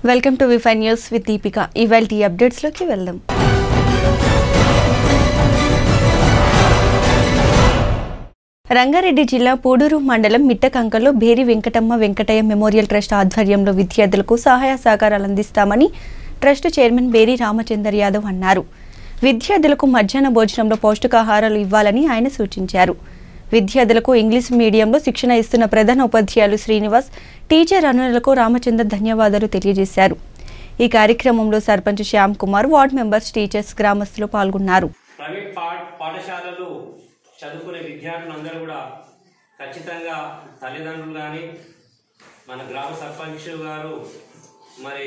welcome to విఫై news with Deepika ఇవాళ ఈ అప్డేట్స్లోకి వెళ్దాం రంగారెడ్డి జిల్లా పూడూరు మండలం మిట్టకంకలో భేరి వెంకటమ్మ వెంకటయ్య మెమోరియల్ ట్రస్ట్ ఆధ్వర్యంలో విద్యార్థులకు సహాయ సహకారాలు అందిస్తామని ట్రస్ట్ చైర్మన్ బేరి రామచందర్ యాదవ్ అన్నారు విద్యార్థులకు మధ్యాహ్న భోజనంలో పౌష్టికాహారాలు ఇవ్వాలని ఆయన సూచించారు విద్యార్థులకు ఇంగ్లీష్ మీడియంలో శిక్షణ ఇస్తున్న ప్రధాన ఉపాధ్యాయులు శ్రీనివాస్ టీచర్ అనులకు రామచందర్ ధన్యవాదాలు తెలియజేశారు ఈ కార్యక్రమంలో sarpanch Shyam Kumar ward members teachers గ్రామస్తులు పాల్గొన్నారు ప్రైవేట్ పాఠ పాఠశాలలు చదువుకునే విద్యార్థులందరూ కూడా ఖచ్చితంగా తల్లిదండ్రులు కానీ మన గ్రామ సర్పంచ్ గారు మరి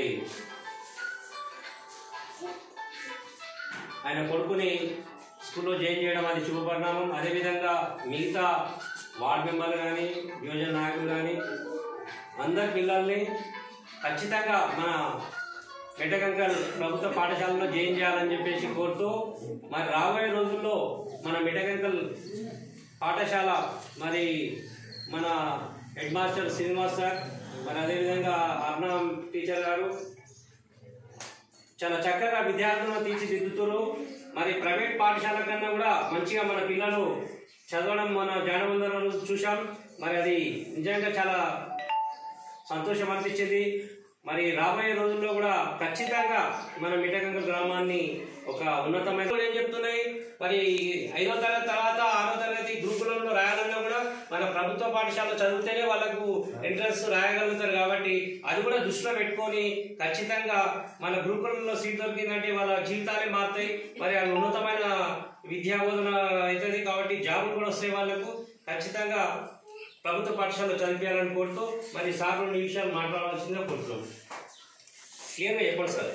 ఆయన కొడుకుని స్కూల్లో జాయిన్ చేయడం అది శుభపరిణామం అదేవిధంగా మిగతా వార్డు మెంబర్లు కానీ యువజన నాయకులు కానీ అందరి పిల్లల్ని ఖచ్చితంగా మన మిఠకంకల్ ప్రభుత్వ పాఠశాలలో జాయిన్ చేయాలని చెప్పేసి కోరుతూ మరి రాబోయే రోజుల్లో మన మిఠకంకల్ పాఠశాల మరి మన హెడ్ మాస్టర్ శ్రీనివాస్ సార్ మరి అదేవిధంగా అర్ణం టీచర్ గారు చాలా చక్కగా విద్యార్థులను తీర్చిదిద్దుతున్నారు మరి ప్రైవేట్ పాఠశాల కన్నా కూడా మంచిగా మన పిల్లలు చదవడం మన జానబంధంలో చూసాం మరి అది నిజంగా చాలా సంతోషం అనిపించింది మరి రాబోయే రోజుల్లో కూడా ఖచ్చితంగా మన మిఠగంగ గ్రామాన్ని ఒక ఉన్నతమైన ఏం చెప్తున్నాయి మరి ఐదో తరగతి తర్వాత ఆరో తరగతి గ్రూపులలో రాయాలన్నా కూడా మన ప్రభుత్వ పాఠశాల చదివితేనే వాళ్ళకు ఎంట్రన్స్ రాయగలుగుతారు కాబట్టి అది కూడా దృష్టిలో పెట్టుకొని ఖచ్చితంగా మన గ్రూపులలో సీట్ దొరికిందంటే వాళ్ళ జీవితాలే మారుతాయి మరి అది ఉన్నతమైన విద్యా బోధన అవుతుంది కాబట్టి జాబులు కూడా వస్తాయి వాళ్ళకు ఖచ్చితంగా ప్రభుత్వ పాఠశాలలో చదివించాలని కోరుతూ మరి సార్ రెండు విషయాలు మాట్లాడవలసిందిగా కోరుతున్నాం క్లియర్గా చెప్పండి సార్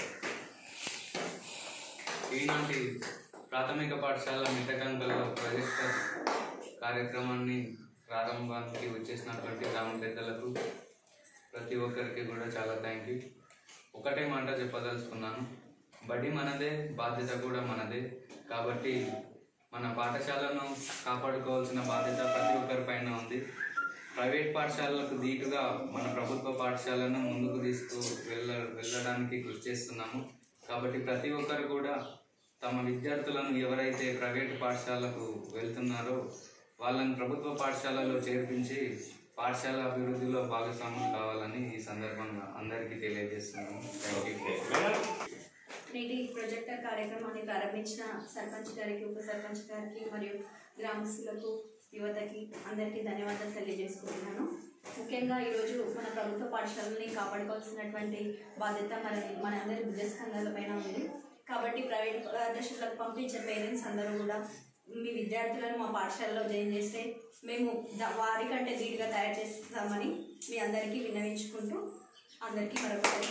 ఈనాటి ప్రాథమిక పాఠశాల మిట్టకంకల ప్రాజెక్ట్ కార్యక్రమాన్ని ప్రారంభానికి వచ్చేసినటువంటి గ్రామ పెద్దలకు ప్రతి ఒక్కరికి కూడా చాలా థ్యాంక్ యూ ఒకటే మాట చెప్పదలుచుకున్నాను బడి మనదే బాధ్యత కూడా మనదే కాబట్టి మన పాఠశాలను కాపాడుకోవాల్సిన బాధ్యత ప్రతి ఒక్కరి పైన ఉంది ప్రైవేట్ పాఠశాలలకు ధీటుగా మన ప్రభుత్వ పాఠశాలను ముందుకు తీసుకు వెళ్ళ వెళ్ళడానికి కృషి చేస్తున్నాము కాబట్టి ప్రతి ఒక్కరు కూడా తమ విద్యార్థులను ఎవరైతే ప్రైవేట్ పాఠశాలకు వెళ్తున్నారో వాళ్ళని ప్రభుత్వ పాఠశాలలో చేర్పించి పాఠశాల అభివృద్ధిలో భాగస్వాములు కావాలని ఈ సందర్భంగా అందరికీ తెలియజేస్తున్నాము థ్యాంక్ యూ నేటి ప్రొజెక్టర్ కార్యక్రమాన్ని ప్రారంభించిన సర్పంచ్ గారికి ఉప సర్పంచ్ గారికి మరియు గ్రామస్తులకు యువతకి అందరికీ ధన్యవాదాలు తెలియజేసుకుంటున్నాను ముఖ్యంగా ఈరోజు మన ప్రభుత్వ పాఠశాలని కాపాడుకోవాల్సినటువంటి బాధ్యత మన మన అందరి బుద్ధస్కంధాల పైన ఉంది కాబట్టి ప్రైవేట్ పాఠశాలకు పంపించే పేరెంట్స్ అందరూ కూడా మీ విద్యార్థులను మా పాఠశాలలో జాయిన్ చేస్తే మేము ద- వారికంటే ధీటుగా తయారు చేస్తామని మీ అందరికీ విన్నవించుకుంటూ అందరికీ మరొకసారి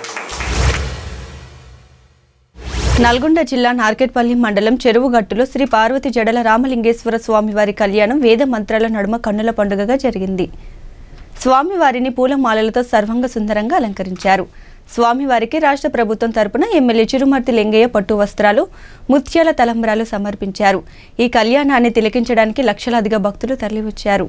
నల్గొండ జిల్లా నార్కెట్పల్లి మండలం చెరువుగట్టులో శ్రీ పార్వతి జడల రామలింగేశ్వర స్వామివారి కళ్యాణం వేద మంత్రాల నడుమ కన్నుల పండుగగా జరిగింది స్వామివారిని పూలమాలలతో సర్వంగ సుందరంగా అలంకరించారు స్వామివారికి రాష్ట్ర ప్రభుత్వం తరపున ఎమ్మెల్యే చిరుమర్తి లింగయ్య పట్టు వస్త్రాలు ముత్యాల తలంబ్రాలు సమర్పించారు ఈ కళ్యాణాన్ని తిలకించడానికి లక్షలాదిగా భక్తులు తరలివచ్చారు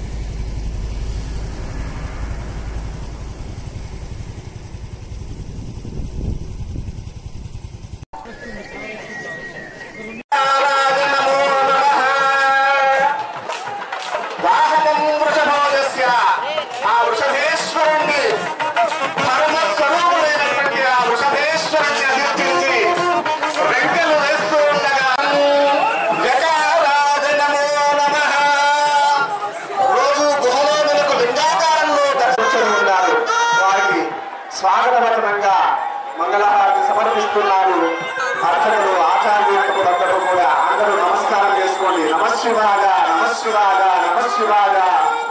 వాహనం వృషభోజస్య ఆ వృషభేశ్వరుణ్ణి పరమస్వరూపుడైనటువంటి ఆ వృషభేశ్వరుణ్ణి అధిష్ఠించి రెక్కలు వేస్తూ ఉండగా జకారాజ నమో నమః రోజు గుహలో మనకు లింగాకారంలో దర్శించడం ఉన్నారు వారికి స్వాగతవచనంగా మంగళహారతి సమర్పిస్తున్నారు అర్చకులు ఆచార్యులకు అందరూ కూడా అందరూ నమస్కారం చేసుకోండి నమశివాగా నమశివాగా నమశివాగా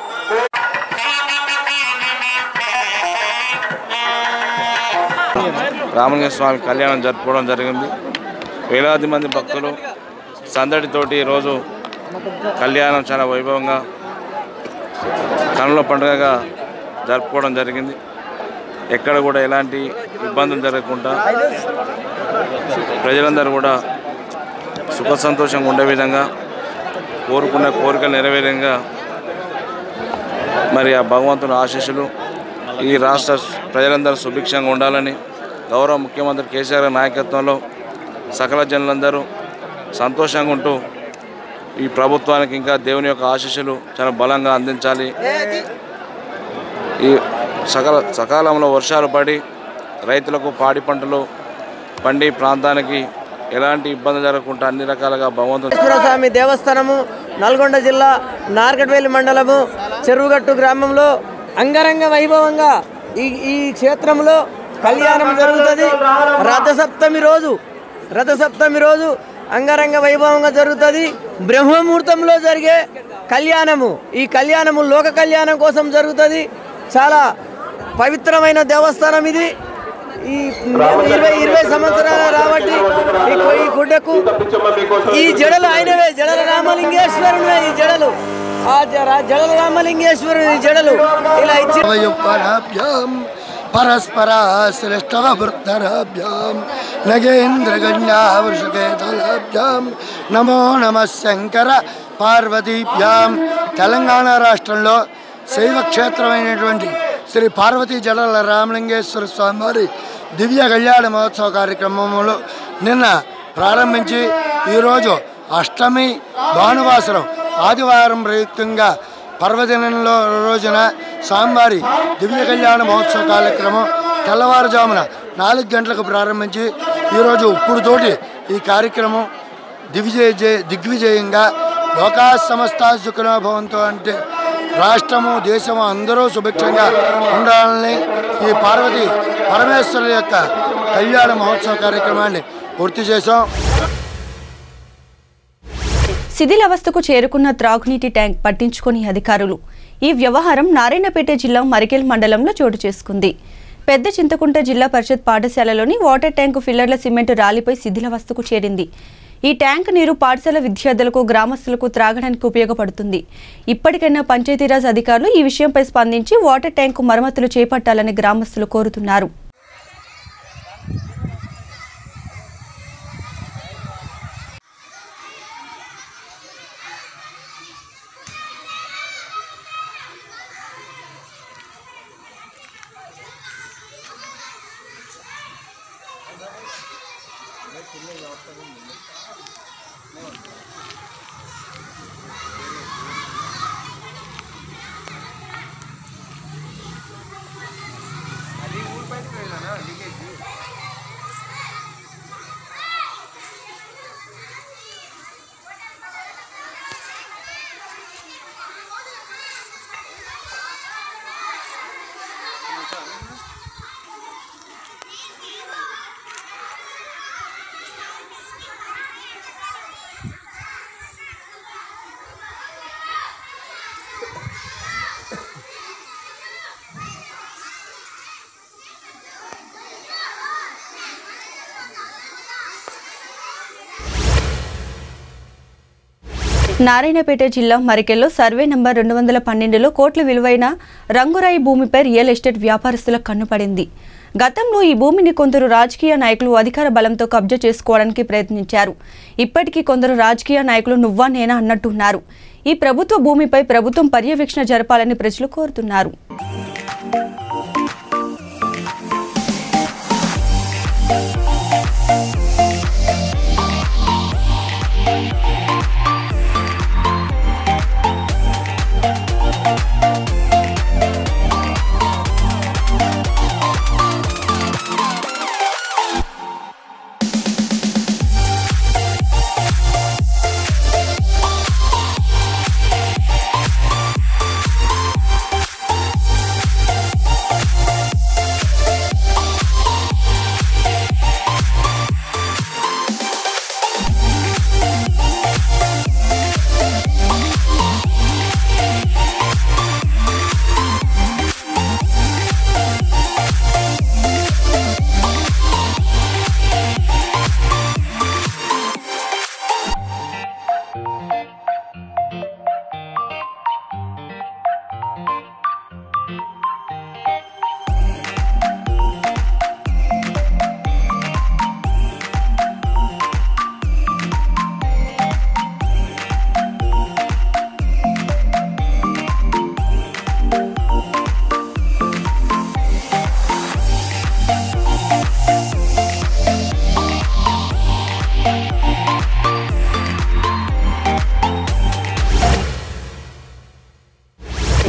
రామలింగ స్వామి కళ్యాణం జరుపుకోవడం జరిగింది వేలాది మంది భక్తులు సందడితోటి ఈరోజు కళ్యాణం చాలా వైభవంగా కనుల పండుగగా జరుపుకోవడం జరిగింది ఎక్కడ కూడా ఎలాంటి ఇబ్బందులు జరగకుండా ప్రజలందరూ కూడా సుఖ సంతోషంగా ఉండే విధంగా కోరుకున్న కోరికలు నెరవేరంగా మరి ఆ భగవంతుని ఆశీస్సులు ఈ రాష్ట్ర ప్రజలందరూ సుభిక్షంగా ఉండాలని గౌరవ ముఖ్యమంత్రి కేసీఆర్ గారి నాయకత్వంలో సకల జనులందరూ సంతోషంగా ఉంటూ ఈ ప్రభుత్వానికి ఇంకా దేవుని యొక్క ఆశీస్సులు చాలా బలంగా అందించాలి ఈ సకల సకాలంలో వర్షాలు పడి రైతులకు పాడి పంటలు పండి ప్రాంతానికి ఎలాంటి ఇబ్బంది జరగకుండా అన్ని రకాలుగా భగవంతుడు వెంకటేశ్వర స్వామి దేవస్థానము నల్గొండ జిల్లా నార్కట్వేలి మండలము చెరువుగట్టు గ్రామంలో అంగరంగ వైభవంగా ఈ ఈ క్షేత్రంలో కళ్యాణం జరుగుతుంది రథసప్తమి రోజు రథసప్తమి రోజు అంగరంగ వైభవంగా జరుగుతుంది బ్రహ్మముహూర్తంలో జరిగే కళ్యాణము ఈ కళ్యాణము లోక కళ్యాణం కోసం జరుగుతుంది చాలా పవిత్రమైన దేవస్థానం ఇది ఈ మేము ఇరవై ఇరవై సంవత్సరాల రాబట్టి ఈ కొ- ఈ గుడ్డకు ఈ జడలు ఆయనవే జడల రామలింగేశ్వరునివే ఈ జడలు ఆ జ- జడల రామలింగేశ్వరుని ఈ జడలు ఇలా ఇచ్చి వయోపరాభ్యాం పరస్పర శ్రేష్టవృత్తరాభ్యాం నగేంద్రగణ్యా వృషకేతలాభ్యాం నమో నమ శంకర పార్వతీభ్యాం తెలంగాణ రాష్ట్రంలో శైవ క్షేత్రమైనటువంటి శ్రీ పార్వతీ జడల రామలింగేశ్వర స్వామివారి దివ్య కళ్యాణ మహోత్సవ కార్యక్రమంలో నిన్న ప్రారంభించి ఈరోజు అష్టమి భానువాసరం ఆదివారం ప్రయుక్తంగా పర్వదినంలో రోజున స్వామివారి దివ్య కళ్యాణ మహోత్సవ కార్యక్రమం తెల్లవారుజామున నాలుగు గంటలకు ప్రారంభించి ఈరోజు ఇప్పుడుతోటి ఈ కార్యక్రమం దిగ్విజయ జయ- దిగ్విజయంగా లోకా సమస్త సుఖనోభవంతో అంటే రాష్ట్రము దేశము అందరూ సుభిక్షంగా ఉండాలని ఈ పార్వతి పరమేశ్వరుల యొక్క కళ్యాణ మహోత్సవ కార్యక్రమాన్ని పూర్తి చేశాం శిథిలావస్థకు చేరుకున్న త్రాగునీటి ట్యాంక్ పట్టించుకొని అధికారులు ఈ వ్యవహారం నారాయణపేట జిల్లా మరికెల్ మండలంలో చోటు చేసుకుంది పెద్ద చింతకుంట జిల్లా పరిషత్ పాఠశాలలోని వాటర్ ట్యాంకు ఫిల్లర్ల సిమెంట్ రాలిపై శిథిలావస్థకు చేరింది ఈ ట్యాంక్ నీరు పాఠశాల విద్యార్థులకు గ్రామస్తులకు త్రాగడానికి ఉపయోగపడుతుంది ఇప్పటికైనా పంచాయతీరాజ్ అధికారులు ఈ విషయంపై స్పందించి వాటర్ ట్యాంకు మరమ్మతులు చేపట్టాలని గ్రామస్తులు కోరుతున్నారు నారాయణపేట జిల్లా మరికెల్లో సర్వే నంబర్ రెండు వందల పన్నెండులో కోట్ల విలువైన రంగురాయి భూమిపై రియల్ ఎస్టేట్ వ్యాపారస్తుల కన్నుపడింది గతంలో ఈ భూమిని కొందరు రాజకీయ నాయకులు అధికార బలంతో కబ్జా చేసుకోవడానికి ప్రయత్నించారు ఇప్పటికీ కొందరు రాజకీయ నాయకులు నువ్వా నేనా అన్నట్టున్నారు ఈ ప్రభుత్వ భూమిపై ప్రభుత్వం పర్యవేక్షణ జరపాలని ప్రజలు కోరుతున్నారు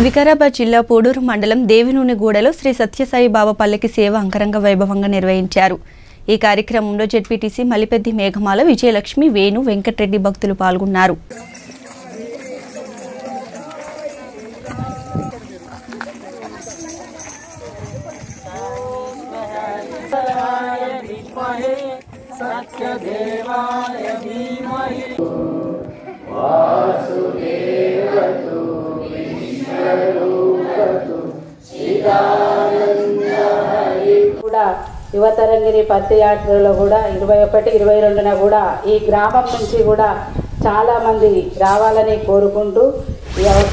వికారాబాద్ జిల్లా పోడూరు మండలం దేవినూనెగూడలో శ్రీ సత్యసాయి బాబా పల్లకి సేవ అంగరంగ వైభవంగా నిర్వహించారు ఈ కార్యక్రమంలో జెడ్పీటీసీ మలిపెద్ది మేఘమాల విజయలక్ష్మి వేణు వెంకటరెడ్డి భక్తులు పాల్గొన్నారు కూడా యువతరంగిరి పత్తియాత్రలో కూడా ఇరవై ఒకటి ఇరవై రెండున కూడా ఈ గ్రామం నుంచి కూడా చాలా మంది రావాలని కోరుకుంటూ ఈ అవ-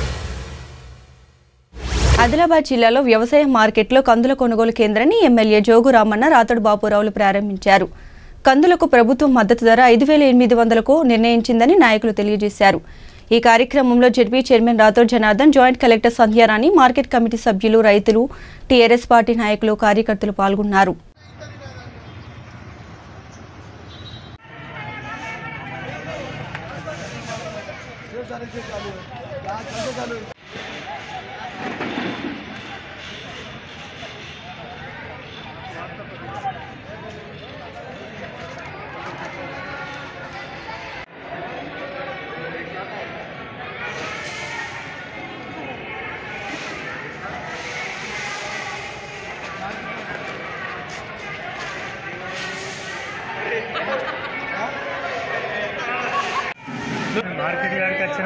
ఆదిలాబాద్ జిల్లాలో వ్యవసాయ మార్కెట్లో కందుల కొనుగోలు కేంద్రాన్ని ఎమ్మెల్యే జోగు రామన్న రాతడు బాపురావులు ప్రారంభించారు కందులకు ప్రభుత్వం మద్దతు ధర ఐదు వేల ఎనిమిది వందలకు నిర్ణయించిందని నాయకులు తెలియజేశారు ఈ కార్యక్రమంలో ZP chairman Rathod Janardhan joint collector Sandhyarani market committee సభ్యులు రైతులు టీఆర్ఎస్ పార్టీ నాయకులు కార్యకర్తలు పాల్గొన్నారు మార్కెట్ గారికి వచ్చిన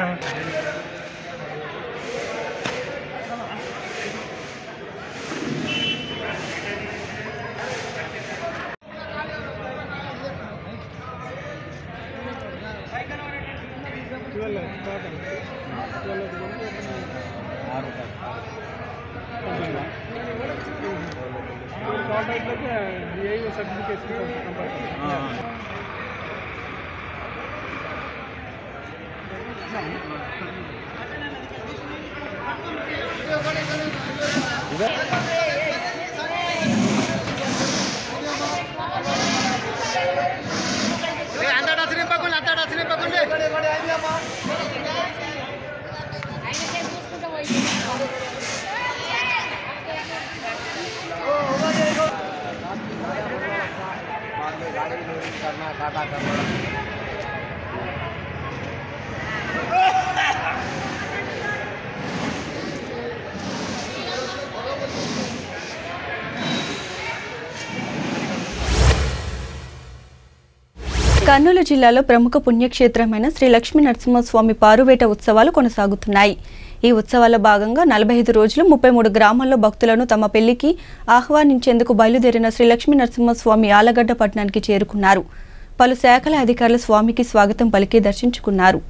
కర్నూలు జిల్లాలో ప్రముఖ పుణ్యక్షేత్రమైన శ్రీ లక్ష్మీ నరసింహస్వామి పారువేట ఉత్సవాలు కొనసాగుతున్నాయి ఈ ఉత్సవాల్లో భాగంగా నలభై ఐదు రోజులు ముప్పై మూడు గ్రామాల్లో భక్తులను తమ పెళ్లికి ఆహ్వానించేందుకు బయలుదేరిన శ్రీ లక్ష్మీ నరసింహస్వామి ఆలగడ్డ పట్టణానికి చేరుకున్నారు పలు శాఖల అధికారులు స్వామికి స్వాగతం పలికి దర్శించుకున్నారు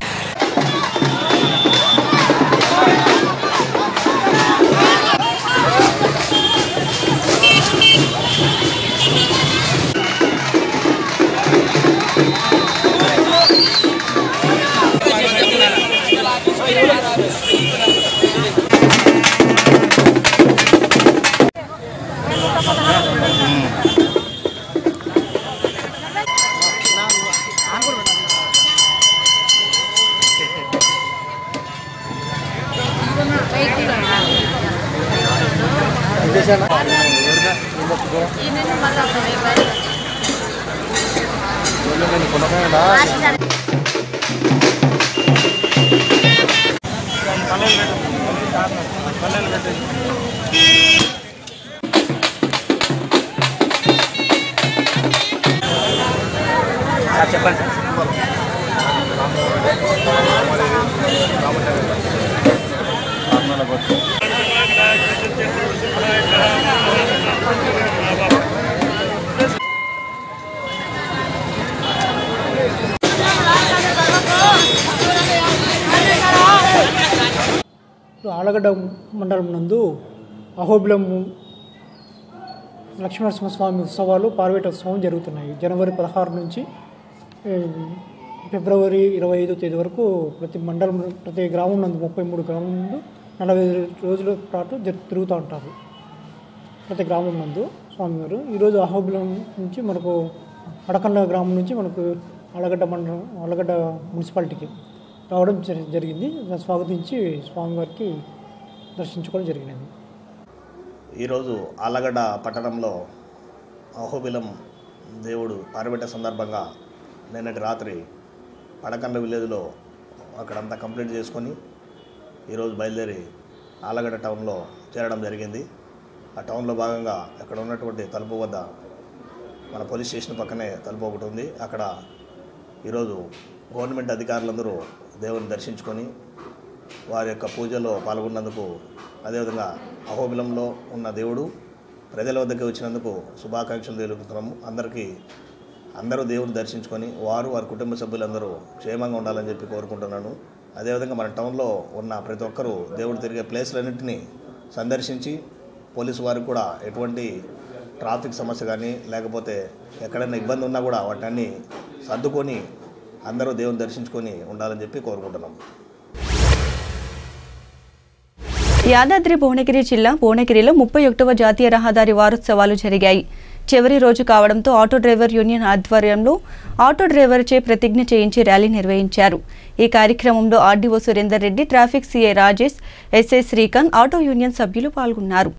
ఆలగడ్డ మండలం నందు అహోబిలం లక్ష్మీనరసింహస్వామి ఉత్సవాలు పార్వేట ఉత్సవం జరుగుతున్నాయి జనవరి పదహారు నుంచి ఏ, ఫిబ్రవరి ఇరవై ఐదో తేదీ వరకు ప్రతి మండలం ప్రతి గ్రామం నందు ముప్పై మూడు గ్రామం నందు నలభై ఐదు రోజుల పాటు జరు- తిరుగుతూ ఉంటారు ప్రతి గ్రామం నందు స్వామివారు ఈరోజు అహోబిలం నుంచి మనకు అడకండ గ్రామం నుంచి మనకు ఆలగడ్డ మండలం ఆలగడ్డ మున్సిపాలిటీకి రావడం జరి- జరిగింది దాన్ని స్వాగతించి స్వామివారికి దర్శించుకోవడం జరిగినది ఈరోజు ఆలగడ్డ పట్టణంలో అహోబిలం దేవుడు పారబెట్టే సందర్భంగా నిన్నటి రాత్రి పడకండ్ల విలేజ్లో అక్కడంతా కంప్లీట్ చేసుకొని ఈరోజు బయలుదేరి ఆలగడ్డ టౌన్లో చేరడం జరిగింది ఆ టౌన్లో భాగంగా అక్కడ ఉన్నటువంటి తలుపు వద్ద మన పోలీస్ స్టేషన్ పక్కనే తలుపు ఒకటి ఉంది అక్కడ ఈరోజు గవర్నమెంట్ అధికారులందరూ దేవుని దర్శించుకొని వారి యొక్క పూజలో పాల్గొన్నందుకు అదేవిధంగా అహోబిలంలో ఉన్న దేవుడు ప్రజల వద్దకు వచ్చినందుకు శుభాకాంక్షలు తెలుపుతున్నాము అందరికీ అందరూ దేవుని దర్శించుకొని వారు వారి కుటుంబ సభ్యులందరూ క్షేమంగా ఉండాలని చెప్పి కోరుకుంటున్నాను అదేవిధంగా మన టౌన్లో ఉన్న ప్రతి ఒక్కరూ దేవుడు తిరిగే ప్లేస్లన్నింటినీ సందర్శించి పోలీసు వారికి కూడా ఎటువంటి ట్రాఫిక్ సమస్య కానీ లేకపోతే ఎక్కడైనా ఇబ్బంది ఉన్నా కూడా వాటన్ని సర్దుకొని అందరూ దేవుని దర్శించుకొని ఉండాలని చెప్పి కోరుకుంటున్నాం యాదాద్రి భువనగిరి జిల్లా భువనగిరిలో ముప్పై ఒకటవ జాతీయ రహదారి వారోత్సవాలు జరిగాయి చివరి రోజు కావడంతో ఆటో డ్రైవర్ యూనియన్ ఆధ్వర్యంలో ఆటో డ్రైవర్చే ప్రతిజ్ఞ చేయించి ర్యాలీ నిర్వహించారు ఈ కార్యక్రమంలో RDO Surender Reddy traffic CI Rajesh SI Srikanth auto union సభ్యులు పాల్గొన్నారు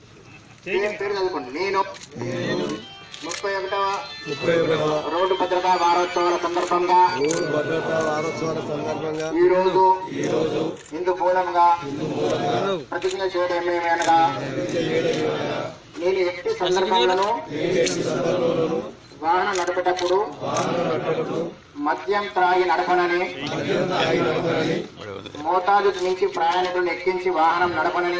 నేను ముప్పై ఒకటవ రోడ్డు భద్రతా వారోత్సవాల సందర్భంగా రోడ్డు భద్రతా వారోత్సవాల సందర్భంగా ఈ రోజు ఈ రోజు ఇందు మూలంగా ప్రతిజ్ఞ చేయడం ఏమనగా నేను ఎట్టి సందర్భంలోనూ వాహనం నడిపేటప్పుడు మద్యం త్రాగి నడపనని మోతాదుకు మించి ప్రయాణికులను ఎక్కించి వాహనం నడపనని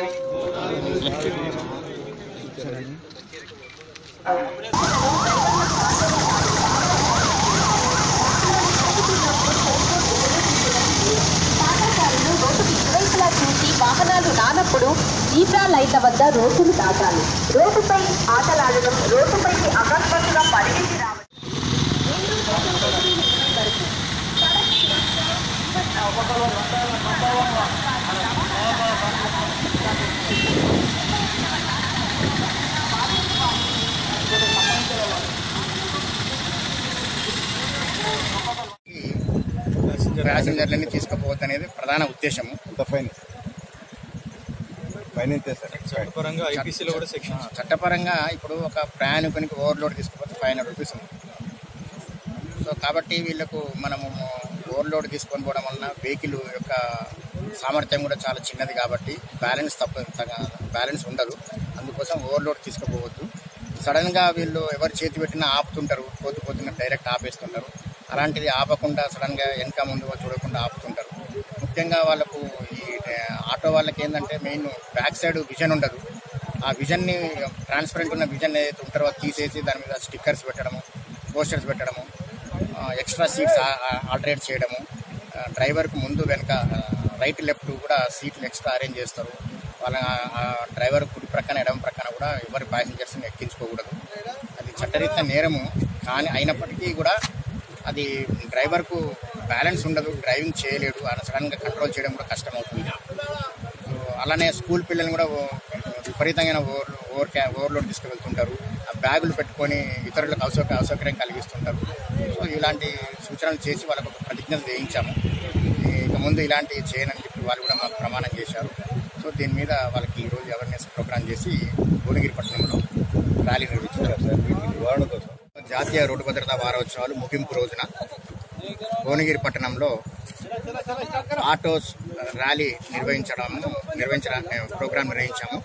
ఇరువైపులా చూసి వాహనాలు రానప్పుడు జీబ్రా లైట్ల వద్ద రోడ్డును దాటాలి రోడ్డుపై ఆటలాడడం రోడ్డుపైకి అకస్మాత్తుగా పరిగెత్తి రావడం ప్యాసింజర్లని తీసుకుపోవద్దు అనేది ప్రధాన ఉద్దేశము ఫైన్ ఫైన్ ఎంత సార్ చట్టపరంగా ఐపీసీలో కూడా సెక్షన్ చట్టపరంగా ఇప్పుడు ఒక ప్రయాణికునికి ఓవర్లోడ్ తీసుకుపోతే ఫైవ్ హండ్రెడ్ రూపీస్ ఉంది సో కాబట్టి వీళ్ళకు మనము ఓవర్లోడ్ తీసుకొని పోవడం వలన వెహికల్ యొక్క సామర్థ్యం కూడా చాలా చిన్నది కాబట్టి బ్యాలెన్స్ తప్ప బ్యాలెన్స్ ఉండదు అందుకోసం ఓవర్లోడ్ తీసుకుపోవద్దు సడన్గా వీళ్ళు ఎవరు చేతి పెట్టినా ఆపుతుంటారు పోతు పోతున్న డైరెక్ట్ ఆపేస్తుంటారు అలాంటిది ఆపకుండా సడన్గా వెనక ముందు చూడకుండా ఆపుతుంటారు ముఖ్యంగా వాళ్ళకు ఈ ఆటో వాళ్ళకి ఏంటంటే మెయిన్ బ్యాక్ సైడ్ విజన్ ఉండదు ఆ విజన్ని ట్రాన్స్పరెంట్ ఉన్న విజన్ ఏదైతే ఉంటారో అది తీసేసి దాని మీద స్టిక్కర్స్ పెట్టడము పోస్టర్స్ పెట్టడము ఎక్స్ట్రా సీట్స్ ఆల్టరేట్ చేయడము డ్రైవర్కు ముందు వెనక రైట్ లెఫ్ట్ కూడా సీట్లు ఎక్స్ట్రా అరేంజ్ చేస్తారు వాళ్ళ ఆ డ్రైవర్ కుడి ప్రక్కన ఎడమ ప్రక్కన కూడా ఎవరి ప్యాసింజర్స్ని ఎక్కించుకోకూడదు అది చట్టరీత్యా నేరము కానీ అయినప్పటికీ కూడా అది డ్రైవర్కు బ్యాలెన్స్ ఉండదు డ్రైవింగ్ చేయలేడు ఆయన సడన్గా కంట్రోల్ చేయడం కూడా కష్టమవుతుంది సో అలానే స్కూల్ పిల్లల్ని కూడా ఓ- విపరీతంగా ఓవర్ ఓవర్ క్యా ఓవర్లోడ్ తీసుకువెళ్తుంటారు ఆ బ్యాగులు పెట్టుకొని ఇతరులకు అసౌక అసౌకర్యం కలిగిస్తుంటారు సో ఇలాంటి సూచనలు చేసి వాళ్ళకు ఒక ప్రతిజ్ఞ చేయించాము ఇక ముందు ఇలాంటివి చేయనని చెప్పి వాళ్ళు కూడా మాకు ప్రమాణం చేశారు సో దీని మీద వాళ్ళకి ఈరోజు అవేర్నెస్ ప్రోగ్రామ్ చేసి భువనగిరి పట్టణంలో ర్యాలీ నిర్వహించారు సార్ నివారణ కోసం జాతీయ రోడ్డు భద్రతా వారోత్సవాలు ముగింపు రోజున భువనగిరి పట్టణంలో ఆటోస్ ర్యాలీ నిర్వహించడం నిర్వహించడానికి ప్రోగ్రాం నిర్వహించాము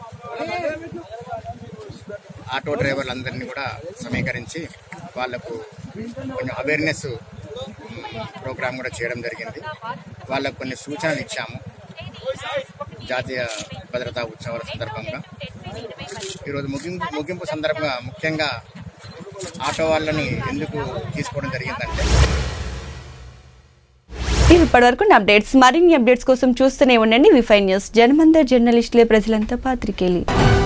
ఆటో డ్రైవర్లందరినీ కూడా సమీకరించి వాళ్లకు కొంచెం అవేర్నెస్ ప్రోగ్రాం కూడా చేయడం జరిగింది వాళ్ళకు కొన్ని సూచనలు ఇచ్చాము జాతీయ భద్రతా ఉత్సవాల సందర్భంగా ఈరోజు ముగింపు ముగింపు సందర్భంగా ముఖ్యంగా ఆటో వాళ్ళని ఎందుకు తీసుకోవడం జరిగిందంటే ఇవి ఇప్పటివరకు నా అప్డేట్స్ మరిన్ని అప్డేట్స్ కోసం చూస్తూనే ఉండండి విఫై న్యూస్ జనమందర్ జర్నలిస్టులే ప్రజలంతా పాత్రికేయులు